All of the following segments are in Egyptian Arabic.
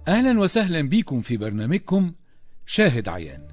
أهلا وسهلا بيكم في برنامجكم شاهد عيان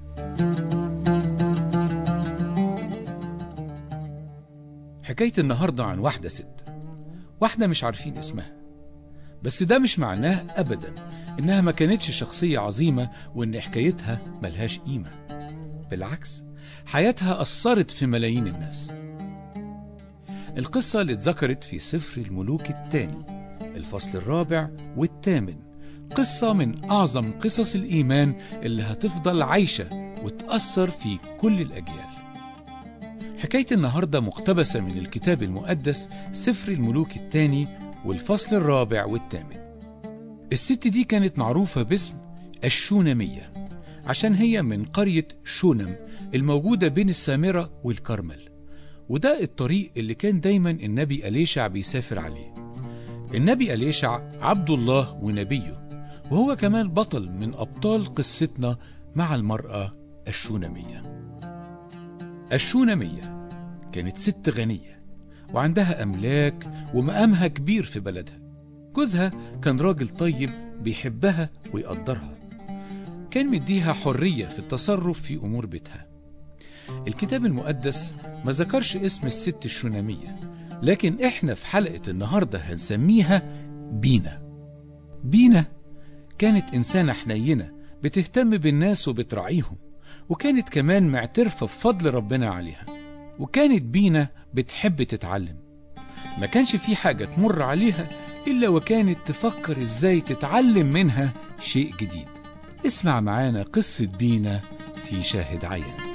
حكاية النهاردة عن واحدة ست واحدة مش عارفين اسمها بس ده مش معناه أبدا إنها ما كانتش شخصية عظيمة وإن حكايتها ملهاش قيمة بالعكس حياتها أثرت في ملايين الناس القصة اللي اتذكرت في سفر الملوك الثاني الفصل الرابع والثامن قصة من أعظم قصص الإيمان اللي هتفضل عايشة وتأثر في كل الأجيال حكاية النهاردة مقتبسة من الكتاب المقدس سفر الملوك الثاني والفصل الرابع والثامن الست دي كانت معروفة باسم الشونمية عشان هي من قرية شونم الموجودة بين السامرة والكرمل وده الطريق اللي كان دايما النبي أليشع بيسافر عليه النبي أليشع عبد الله ونبيه وهو كمان بطل من أبطال قصتنا مع المرأة الشونمية الشونمية كانت ست غنية وعندها أملاك ومقامها كبير في بلدها جوزها كان راجل طيب بيحبها ويقدرها كان مديها حرية في التصرف في أمور بيتها الكتاب المقدس ما ذكرش اسم الست الشونامية لكن احنا في حلقة النهاردة هنسميها بينا بينا كانت إنسانة حنينة بتهتم بالناس وبتراعيهم وكانت كمان معترفة بفضل ربنا عليها وكانت بينا بتحب تتعلم ما كانش في حاجة تمر عليها إلا وكانت تفكر إزاي تتعلم منها شيء جديد اسمع معانا قصة بينا في شاهد عيان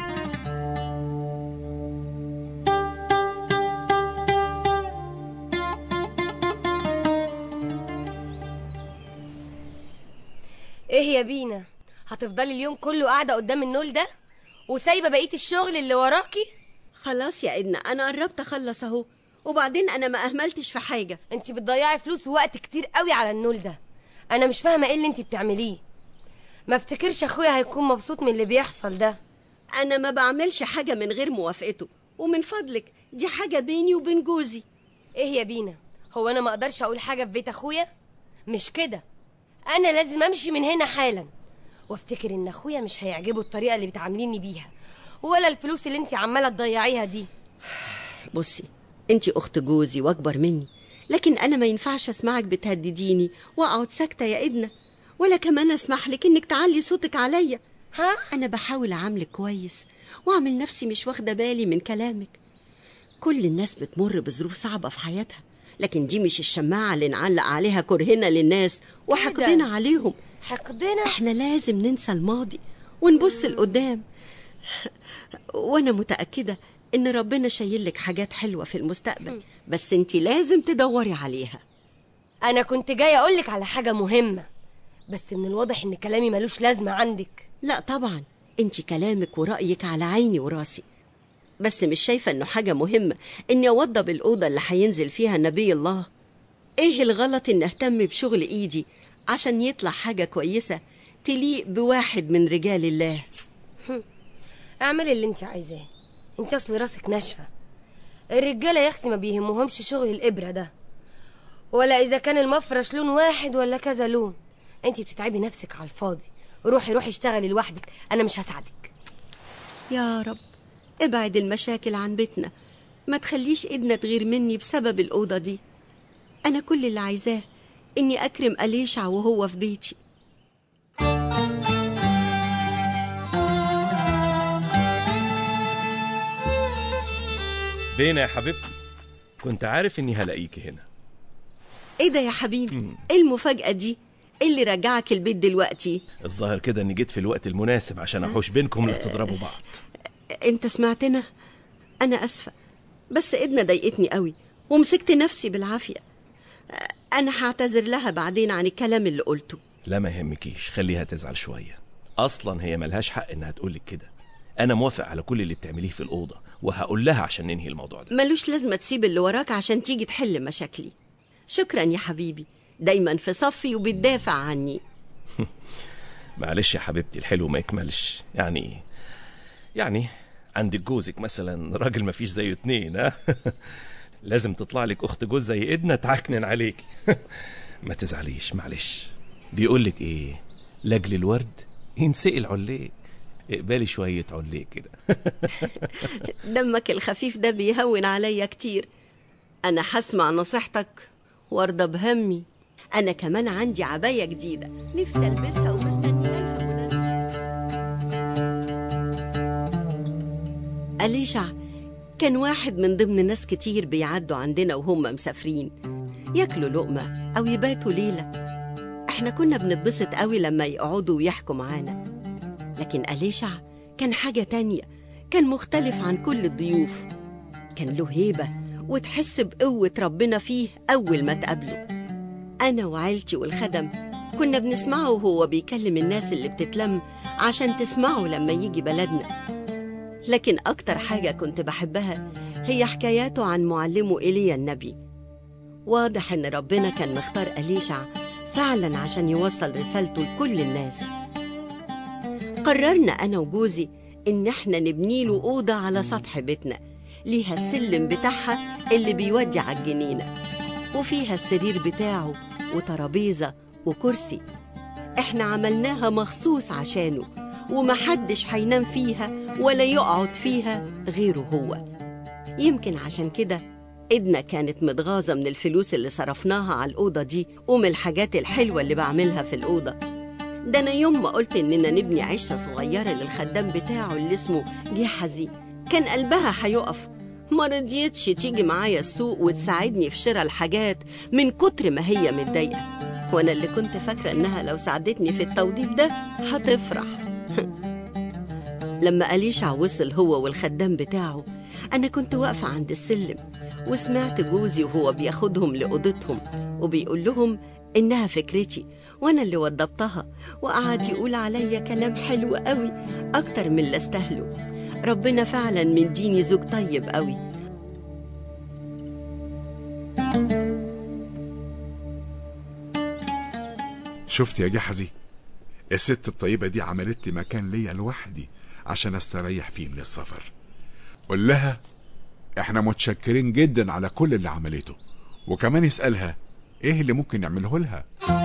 ايه يا بينا هتفضلي اليوم كله قاعده قدام النول ده وسايبه بقيه الشغل اللي وراكي خلاص يا إدنا أنا قربت أخلص أهو وبعدين أنا ما أهملتش في حاجة انت بتضيعي فلوس ووقت كتير قوي على النول ده انا مش فاهمه ايه اللي انت بتعمليه ما افتكرش اخويا هيكون مبسوط من اللي بيحصل ده أنا ما بعملش حاجة من غير موافقته ومن فضلك دي حاجة بيني وبين جوزي ايه يا بينا هو انا ما اقدرش اقول حاجه في بيت اخويا مش كده انا لازم امشي من هنا حالا وافتكر ان اخويا مش هيعجبه الطريقه اللي بتعامليني بيها ولا الفلوس اللي انت عماله تضيعيها دي بصي أنت أخت جوزي وأكبر مني لكن أنا ما ينفعش أسمعك بتهدديني وأقعد ساكتة يا إدنا ولا كمان أسمح لك إنك تعلي صوتك عليا ها أنا بحاول أعاملك كويس وأعمل نفسي مش واخدة بالي من كلامك كل الناس بتمر بظروف صعبة في حياتها لكن دي مش الشماعة اللي نعلق عليها كرهنا للناس وحقدنا عليهم حقدنا احنا لازم ننسى الماضي ونبص لقدام وانا متأكدة ان ربنا شايل لك حاجات حلوة في المستقبل بس انت لازم تدوري عليها انا كنت جايه اقولك على حاجه مهمه بس من الواضح ان كلامي ملوش لازمه عندك لا طبعا انت كلامك ورأيك على عيني وراسي بس مش شايفة انه حاجة مهمة اني اوضب الأوضة اللي هينزل فيها نبي الله ايه الغلط ان اهتم بشغل ايدي عشان يطلع حاجة كويسة تليق بواحد من رجال الله اعملي اللي انت عايزاه انت اصل راسك ناشفه الرجاله يا اختي ما بيهمهمش شغل الابره ده ولا اذا كان المفرش لون واحد ولا كذا لون انت بتتعبي نفسك على الفاضي روحي روحي اشتغلي لوحدك انا مش هساعدك يا رب ابعد المشاكل عن بيتنا ما تخليش ايدنا تغير مني بسبب الأوضة دي أنا كل اللي عايزاه إني أكرم أليشع وهو في بيتي بينا يا حبيبتي كنت عارف اني هلاقيكي هنا إيه ده يا حبيبي إيه المفاجأة دي إيه اللي رجعك البيت دلوقتي الظاهر كده اني جيت في الوقت المناسب عشان احوش بينكم لا تضربوا بعض انت سمعتنا انا اسفه بس ايدنا ضايقتني قوي ومسكت نفسي بالعافيه انا هعتذر لها بعدين عن الكلام اللي قلته لا ما يهمكيش خليها تزعل شويه اصلا هي ملهاش حق انها تقولك كده انا موافق على كل اللي بتعمليه في الاوضه وهقول لها عشان ننهي الموضوع ده ملوش لازمه تسيب اللي وراك عشان تيجي تحل مشاكلي شكرا يا حبيبي دايما في صفي وبتدافع عني معلش يا حبيبتي الحلو ما يكملش يعني يعني عندك جوزك مثلا راجل ما فيش زيه اتنين ها لازم تطلع لك اخت جوز زي ايدنا تعكنن عليك ما تزعليش معلش بيقولك ايه لاجل الورد ينسقي العليق اقبلي شوية عليق كده دمك الخفيف ده بيهون عليا كتير أنا هسمع نصيحتك وارضى بهمي أنا كمان عندي عباية جديدة نفسي ألبسها ومستنية لها مناسبة أليشع كان واحد من ضمن ناس كتير بيعدوا عندنا وهم مسافرين ياكلوا لقمة أو يباتوا ليلة احنا كنا بنتبسط قوي لما يقعدوا ويحكوا معانا لكن أليشع كان حاجة تانية كان مختلف عن كل الضيوف كان له هيبة وتحس بقوة ربنا فيه أول ما تقابله أنا وعيلتي والخدم كنا بنسمعه وهو بيكلم الناس اللي بتتلم عشان تسمعه لما يجي بلدنا لكن أكتر حاجة كنت بحبها هي حكاياته عن معلمه إيليا النبي واضح إن ربنا كان مختار أليشع فعلا عشان يوصل رسالته لكل الناس قررنا أنا وجوزي إن إحنا نبني له أوضة على سطح بيتنا ليها السلم بتاعها اللي بيودي على الجنينة وفيها السرير بتاعه وترابيزة وكرسي إحنا عملناها مخصوص عشانه ومحدش هينام فيها ولا يقعد فيها غيره هو يمكن عشان كده إيدنا كانت متغاظة من الفلوس اللي صرفناها على الأوضة دي ومن الحاجات الحلوة اللي بعملها في الأوضة ده أنا يوم ما قلت إننا نبني عشة صغيرة للخدام بتاعه اللي اسمه جحزي كان قلبها هيقف ما رضيتش تيجي معايا السوق وتساعدني في شراء الحاجات من كتر ما هي متضايقة وأنا اللي كنت فاكرة إنها لو ساعدتني في التوضيب ده هتفرح لما أليشع وصل هو والخدام بتاعه أنا كنت واقفة عند السلم وسمعت جوزي وهو بياخدهم لأوضتهم وبيقول لهم إنها فكرتي وأنا اللي وضبطها وقعد يقول عليا كلام حلو قوي أكتر من اللي استاهله ربنا فعلا مديني زوج طيب قوي شفت يا جحزي الست الطيبة دي عملت لي مكان ليا لوحدي عشان استريح فيه من السفر قول لها احنا متشكرين جدا على كل اللي عملته وكمان اسألها ايه اللي ممكن نعمله لها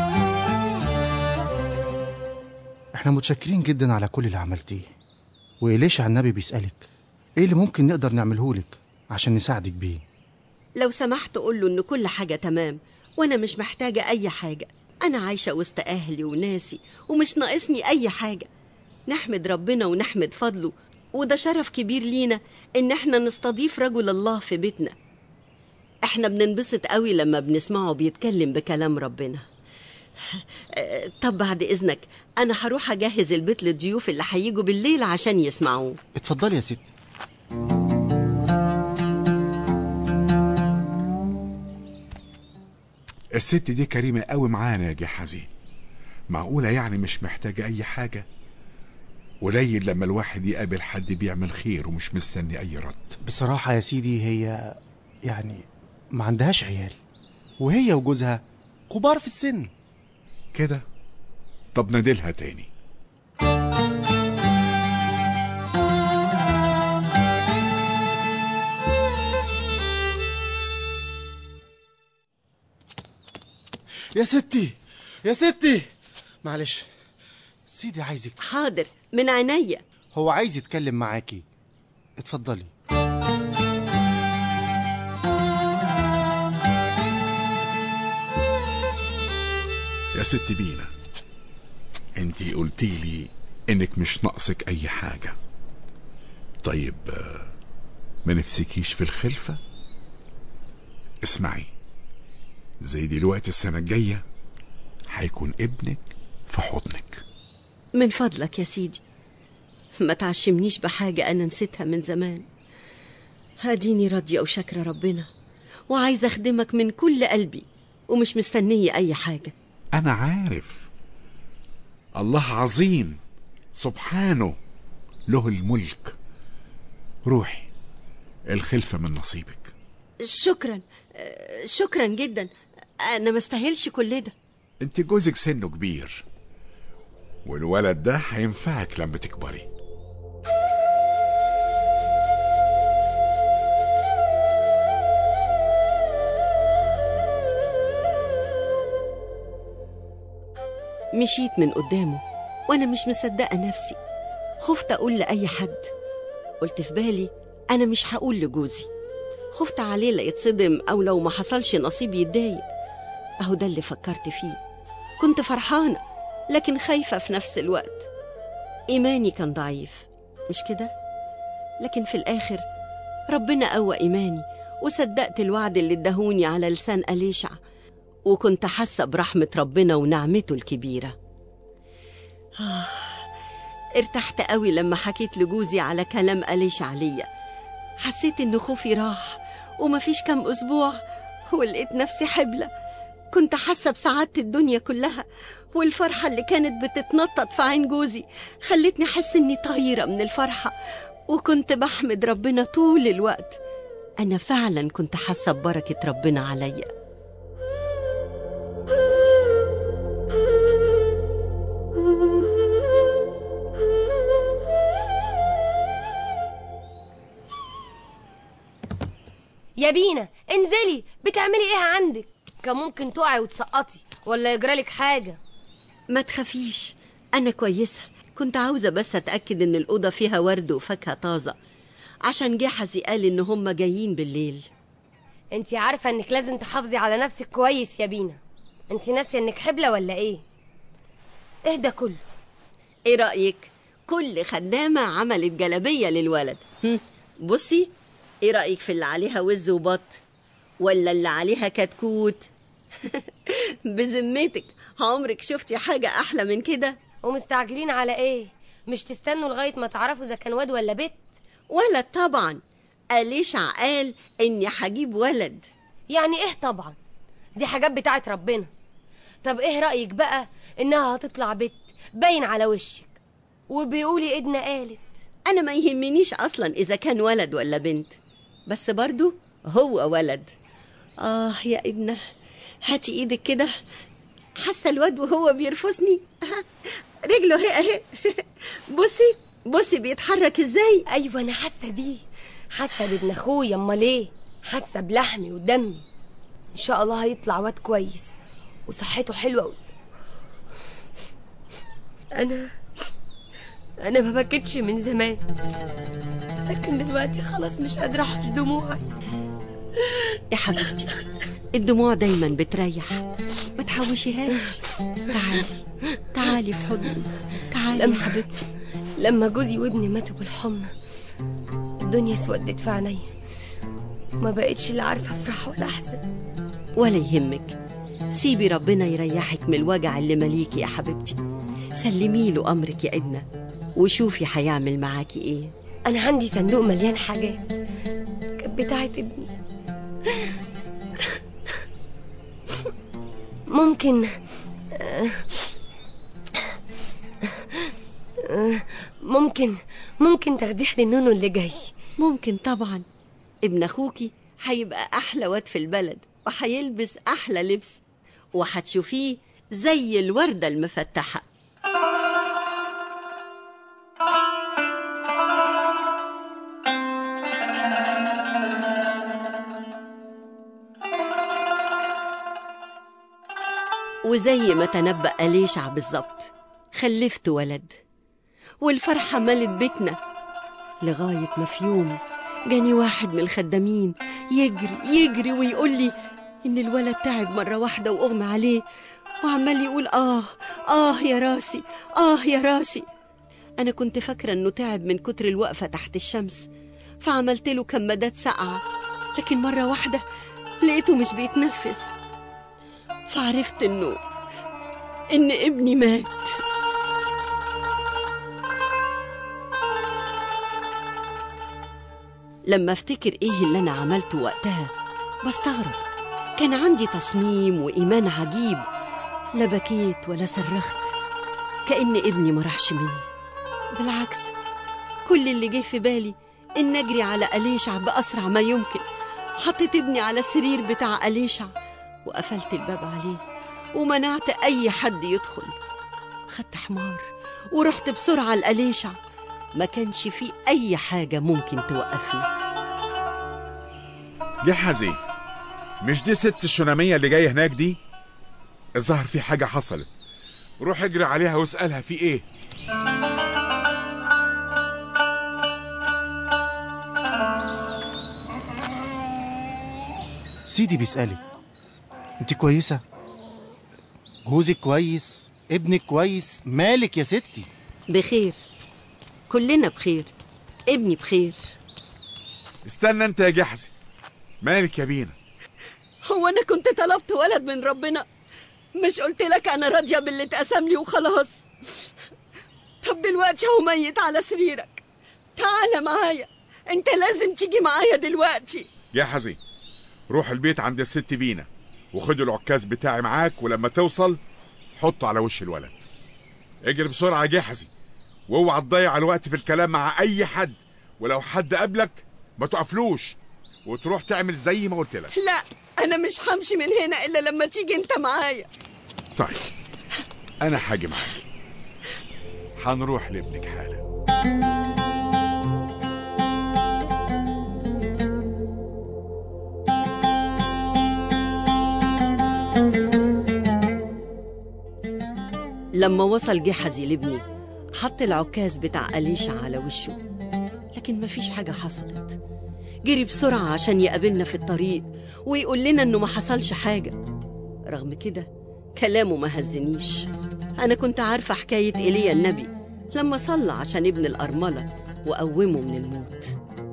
احنا متشكرين جدا على كل اللي عملتيه وإليش على النبي بيسألك ايه اللي ممكن نقدر نعمله لك عشان نساعدك بيه لو سمحت قول له إن كل حاجة تمام وأنا مش محتاجة أي حاجة أنا عايشة وسط أهلي وناسي ومش ناقصني أي حاجة نحمد ربنا ونحمد فضله وده شرف كبير لينا إن إحنا نستضيف رجل الله في بيتنا إحنا بننبسط قوي لما بنسمعه بيتكلم بكلام ربنا آه، طب بعد إذنك أنا هروح أجهز البيت للضيوف اللي هيجوا بالليل عشان يسمعوه اتفضلي يا ستي الست دي كريمة قوي معانا يا جحزي معقولة يعني مش محتاجة أي حاجة قليل لما الواحد يقابل حد بيعمل خير ومش مستني أي رد بصراحة يا سيدي هي يعني ما عندهاش عيال وهي وجوزها كبار في السن كده طب نادلها تاني يا ستي يا ستي معلش سيدي عايزك حاضر من عينيا هو عايز يتكلم معاكي اتفضلي يا ست بينا انتي قلتي لي انك مش ناقصك اي حاجة طيب آه، ما نفسكيش في الخلفة اسمعي زي دلوقتي السنة الجاية هيكون ابنك في حضنك من فضلك يا سيدي ما تعشمنيش بحاجة أنا نسيتها من زمان هاديني راضية وشاكرة ربنا وعايزة أخدمك من كل قلبي ومش مستنية أي حاجة أنا عارف الله عظيم سبحانه له الملك روحي الخلفة من نصيبك شكرا آه، شكرا جدا أنا ما استاهلش كل ده انت جوزك سنه كبير والولد ده هينفعك لما تكبري مشيت من قدامه وأنا مش مصدقة نفسي خفت أقول لأي حد قلت في بالي أنا مش هقول لجوزي خفت عليه لا يتصدم أو لو ما حصلش نصيب يتضايق أهو ده اللي فكرت فيه كنت فرحانة لكن خايفة في نفس الوقت إيماني كان ضعيف مش كده؟ لكن في الآخر ربنا قوى إيماني وصدقت الوعد اللي ادهوني على لسان أليشع وكنت حاسة برحمة ربنا ونعمته الكبيرة آه ارتحت قوي لما حكيت لجوزي على كلام أليشع ليا حسيت إن خوفي راح ومفيش كام أسبوع ولقيت نفسي حبلة كنت حاسة بسعادة الدنيا كلها والفرحة اللي كانت بتتنطط في عين جوزي خلتني أحس إني طايرة من الفرحة وكنت بحمد ربنا طول الوقت أنا فعلا كنت حاسة ببركة ربنا عليا يا بينا انزلي بتعملي ايه عندك كان ممكن تقعي وتسقطي ولا يجرالك حاجة ما تخافيش أنا كويسة كنت عاوزة بس أتأكد إن الأوضة فيها ورد وفاكهة طازة عشان جحزي قال إن هم جايين بالليل انتي عارفة انك لازم تحافظي على نفسك كويس يا بينا انتي ناسية انك حبلة ولا ايه اهدى كله إيه رأيك؟ كل خدامة عملت جلبية للولد هم، بصي إيه رأيك في اللي عليها وز وبط؟ ولا اللي عليها كتكوت؟ بذمتك عمرك شفتي حاجة أحلى من كده؟ ومستعجلين على ايه مش تستنوا لغاية ما تعرفوا اذا كان واد ولا بنت ولد طبعا أليشع قال إني هجيب ولد يعني ايه طبعا دي حاجات بتاعت ربنا طب ايه رأيك بقى انها هتطلع بنت باين على وشك وبيقولي ايدنا قالت أنا ما يهمنيش أصلا إذا كان ولد ولا بنت بس برضو هو ولد آه يا إدنا هاتي إيدك كده حاسة الواد وهو بيرفسني رجله اهي اهي بصي بصي بيتحرك ازاي ايوه انا حاسه بيه حاسه بابن اخويا امال ايه حاسه بلحمي ودمي ان شاء الله هيطلع واد كويس وصحته حلوه و... انا انا ما بكتش من زمان لكن دلوقتي خلاص مش قادره احش دموعي يا حبيبتي الدموع دايما بتريح ما تحوشيهاش تعالي تعالي في حضني تعالي يا لما- حبيبتي لما جوزي وابني ماتوا بالحمى الدنيا اسودت في عينيا ما بقتش لا عارفه افرح ولا احزن ولا يهمك سيبي ربنا يريحك من الوجع اللي مليكي يا حبيبتي سلمي له امرك يا ادنى وشوفي هيعمل معاكي ايه انا عندي صندوق مليان حاجات كانت بتاعت ابني ممكن ممكن ممكن تاخديه للنونو اللي جاي ممكن طبعا ابن اخوكي هيبقى احلى واد في البلد وهيلبس احلى لبس وهتشوفيه زي الورده المفتحه وزي ما تنبأ أليشع بالظبط خلفت ولد والفرحة ملت بيتنا لغاية ما في يوم جاني واحد من الخدامين يجري يجري ويقول لي إن الولد تعب مرة واحدة وأغمى عليه وعمال يقول آه آه يا راسي آه يا راسي أنا كنت فاكرة إنه تعب من كتر الوقفة تحت الشمس فعملت له كمادات ساقعة لكن مرة واحدة لقيته مش بيتنفس فعرفت إنه إن ابني مات لما افتكر ايه اللي انا عملته وقتها بستغرب كان عندي تصميم وايمان عجيب لا بكيت ولا صرخت كأن ابني ما راحش مني بالعكس كل اللي جه في بالي ان اجري على أليشع باسرع ما يمكن حطيت ابني على السرير بتاع أليشع وقفلت الباب عليه ومنعت اي حد يدخل خدت حمار ورحت بسرعه لأليشع ما كانش فيه اي حاجه ممكن توقفني جحزي مش دي ست الشنامية اللي جاية هناك دي الظاهر في حاجة حصلت روح اجري عليها واسألها في ايه سيدي بيسألك انت كويسة جوزك كويس ابنك كويس مالك يا ستي بخير كلنا بخير ابني بخير استنى انت يا جحزي مالك يا بينا هو انا كنت طلبت ولد من ربنا مش قلت لك انا راضيه باللي اتقسم لي وخلاص طب دلوقتي هو ميت على سريرك تعالى معايا انت لازم تيجي معايا دلوقتي جحزي روح البيت عند الست بينا وخد العكاز بتاعي معاك ولما توصل حطه على وش الولد اجري بسرعة يا جحزي واوعى تضيع الوقت في الكلام مع اي حد ولو حد قابلك ما تقفلوش وتروح تعمل زي ما قلت لك لا انا مش همشي من هنا الا لما تيجي انت معايا طيب انا هاجي معاك هنروح لابنك حالا لما وصل جحزي لابني حط العكاز بتاع أليشع على وشه لكن مفيش حاجة حصلت جري بسرعة عشان يقابلنا في الطريق ويقول لنا إنه ما حصلش حاجة رغم كده كلامه ما هزنيش أنا كنت عارفة حكاية إيليا النبي لما صلى عشان ابن الأرملة وقومه من الموت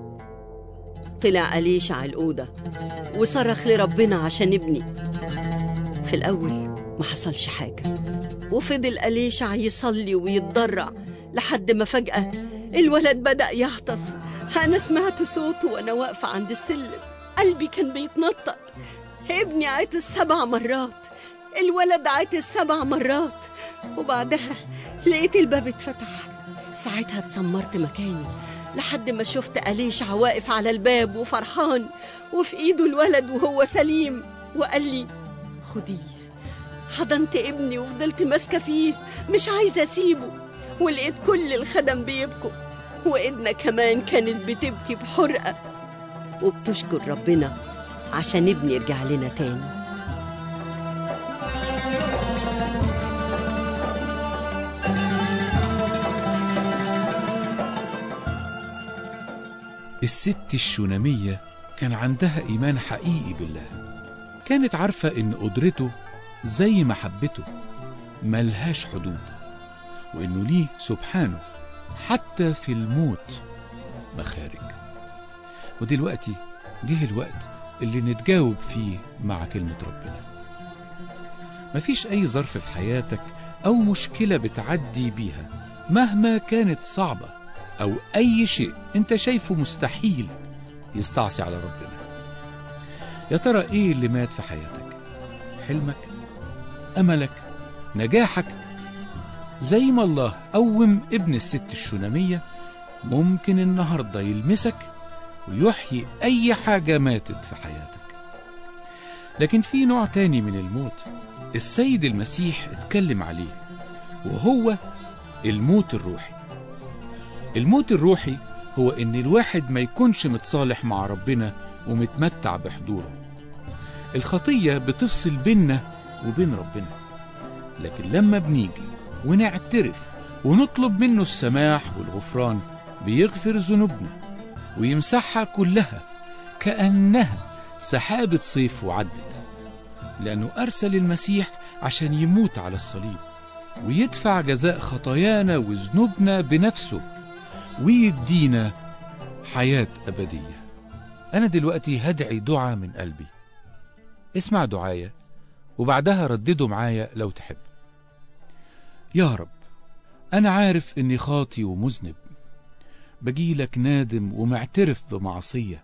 طلع أليشع الأوضة وصرخ لربنا عشان ابني في الأول ما حصلش حاجة وفضل أليشع يصلي ويتضرع لحد ما فجأة الولد بدأ يعطس أنا سمعت صوته وأنا واقفة عند السلم قلبي كان بيتنطط ابني عطس سبع مرات الولد عطس سبع مرات وبعدها لقيت الباب اتفتح ساعتها اتسمرت مكاني لحد ما شفت أليشع واقف على الباب وفرحان وفي ايده الولد وهو سليم وقال لي خديه حضنت ابني وفضلت ماسكة فيه مش عايزة أسيبه ولقيت كل الخدم بيبكوا وإيدنا كمان كانت بتبكي بحرقة وبتشكر ربنا عشان ابني يرجع لنا تاني الست الشونامية كان عندها إيمان حقيقي بالله كانت عارفة إن قدرته زي محبته ملهاش حدود وإنه ليه سبحانه حتى في الموت مخارج ودلوقتي جه الوقت اللي نتجاوب فيه مع كلمة ربنا مفيش أي ظرف في حياتك أو مشكلة بتعدي بيها مهما كانت صعبة أو أي شيء أنت شايفه مستحيل يستعصي على ربنا يا ترى إيه اللي مات في حياتك حلمك أملك نجاحك زي ما الله قوم ابن الست الشونامية ممكن النهاردة يلمسك ويحيي أي حاجة ماتت في حياتك لكن في نوع تاني من الموت السيد المسيح اتكلم عليه وهو الموت الروحي الموت الروحي هو ان الواحد ما يكونش متصالح مع ربنا ومتمتع بحضوره الخطية بتفصل بيننا وبين ربنا لكن لما بنيجي ونعترف ونطلب منه السماح والغفران بيغفر ذنوبنا ويمسحها كلها كأنها سحابة صيف وعدت لأنه أرسل المسيح عشان يموت على الصليب ويدفع جزاء خطايانا وذنوبنا بنفسه ويدينا حياة أبدية أنا دلوقتي هدعي دعاء من قلبي اسمع دعايا وبعدها ردده معايا لو تحب يا رب أنا عارف إني خاطي ومذنب بجيلك نادم ومعترف بمعصية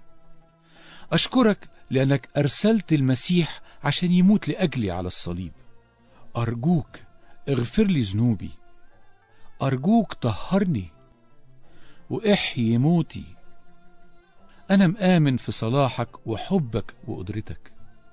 أشكرك لأنك أرسلت المسيح عشان يموت لأجلي على الصليب أرجوك اغفر لي ذنوبي أرجوك طهرني وإحيي موتي أنا مآمن في صلاحك وحبك وقدرتك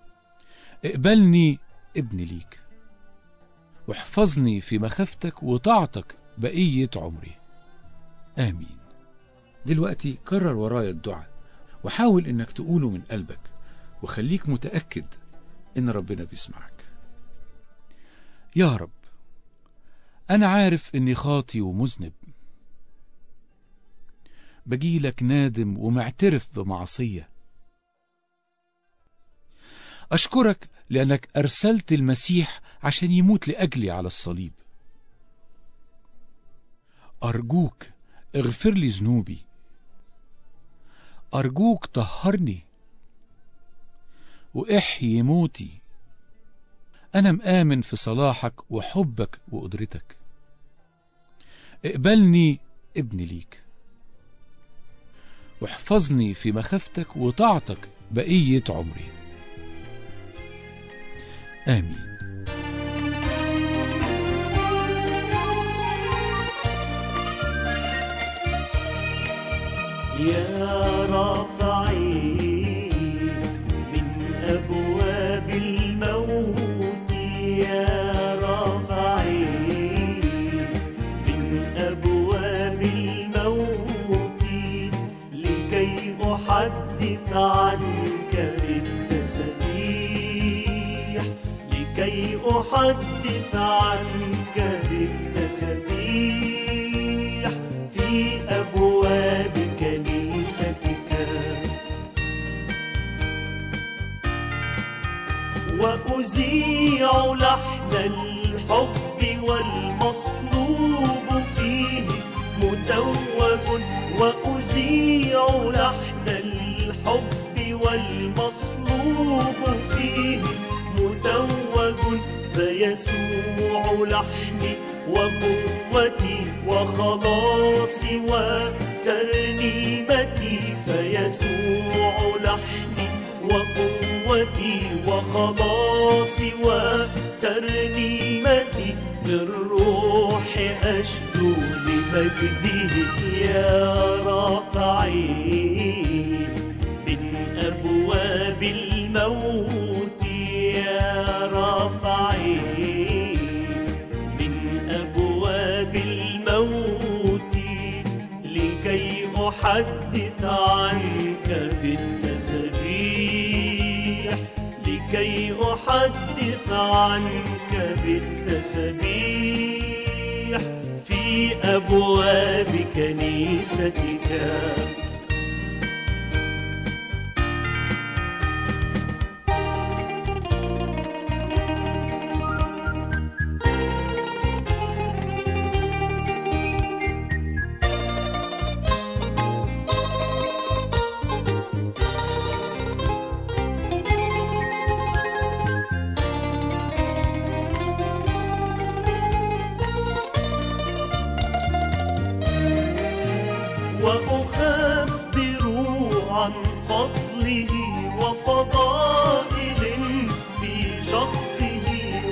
اقبلني ابن ليك واحفظني في مخافتك وطاعتك بقية عمري آمين دلوقتي كرر ورايا الدعاء وحاول إنك تقوله من قلبك وخليك متأكد إن ربنا بيسمعك يا رب أنا عارف إني خاطي ومذنب بجيلك نادم ومعترف بمعصية أشكرك لأنك أرسلت المسيح عشان يموت لأجلي على الصليب أرجوك اغفر لي ذنوبي أرجوك طهرني وإحيي موتي أنا مآمن في صلاحك وحبك وقدرتك اقبلني ابن ليك واحفظني في مخافتك وطاعتك بقية عمري آمين يا رافعي من أبواب الموت يا رافعي من أبواب الموت لكي أحدث عنك بالتسبيح لكي أحدث عنك بالتسبيح في أبواب كنيستك وأذيع لحن الحب والمصلوب فيه متوج وأذيع لحن الحب والمصلوب فيه متوج فيسوع لحني وقوتي وخلاصي وترنيمتي فيسوع لحني وقوتي وخلاصي وترنيمتي بالروح أشدو لمجده يا رافعي من أبواب الموت يا رافعي من أبواب الموت لكي أحدث عنك بالتسبيح لكي أحدث عنك بالتسبيح في أبواب كنيستك وأخبر عن فضله وفضائل في شخصه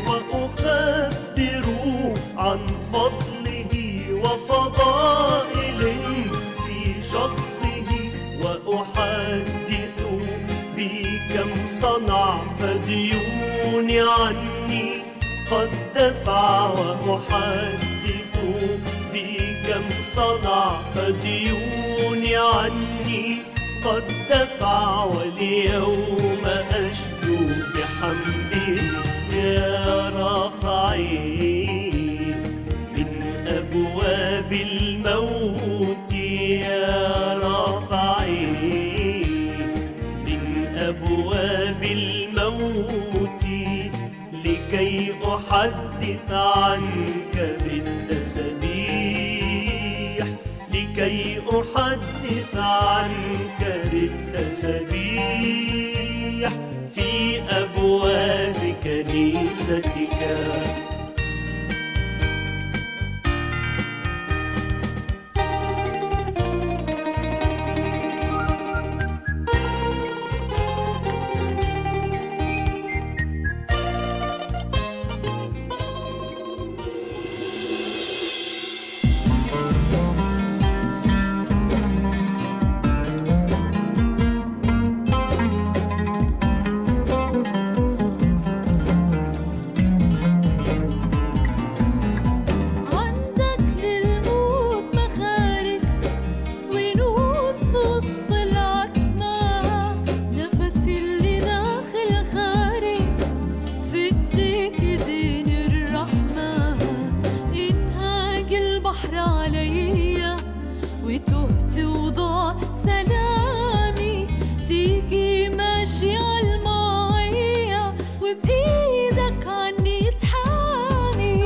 وأخبر عن فضله وفضائل في شخصه وأحدث بكم صنع فديوني عني قد دفع وأحدث بكم صنع فديوني عني قد دفع واليوم أشدو بحمده يا رافعي من أبواب الموت يا رافعي من أبواب الموت لكي أحدث عنك بالتسبيح لكي أحدث عنك بالتسبيح في أبواب كنيستك البحر عليا وتهت وضاع سلامي تيجي ماشي عالمية وبإيدك عني تحامي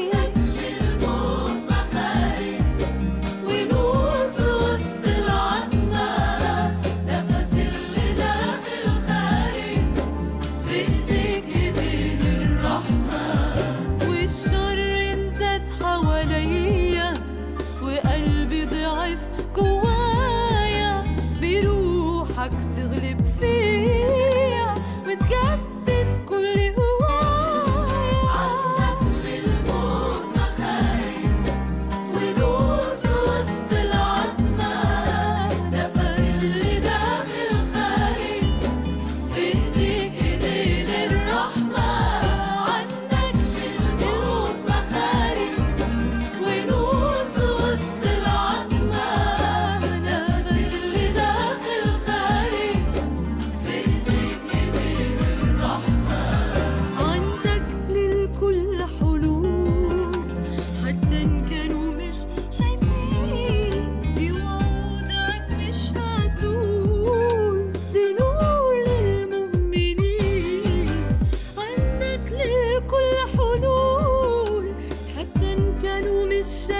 ونور في وسط العتمة نفس اللي داخل خارج في ايديك ايدين الرحمة والشر انزاد حواليا وقلبي ضعف جوايا بروحك تغلب فيا وتجدد كل هوايا عنك للموت مخارج ونور في وسط العتمة نفس اللي داخل خارج في ايديك ايدين الرحمة عنك للموت مخارج ونور في وسط العتمة نفس اللي داخل خارج في ايديك ايدين الرحمة عندك للكل حلول حتى ان كانوا مش شايفين في وعودك مش هتقول دي نور للمؤمنين عندك للكل حلول حتى ان كانوا مش شايفين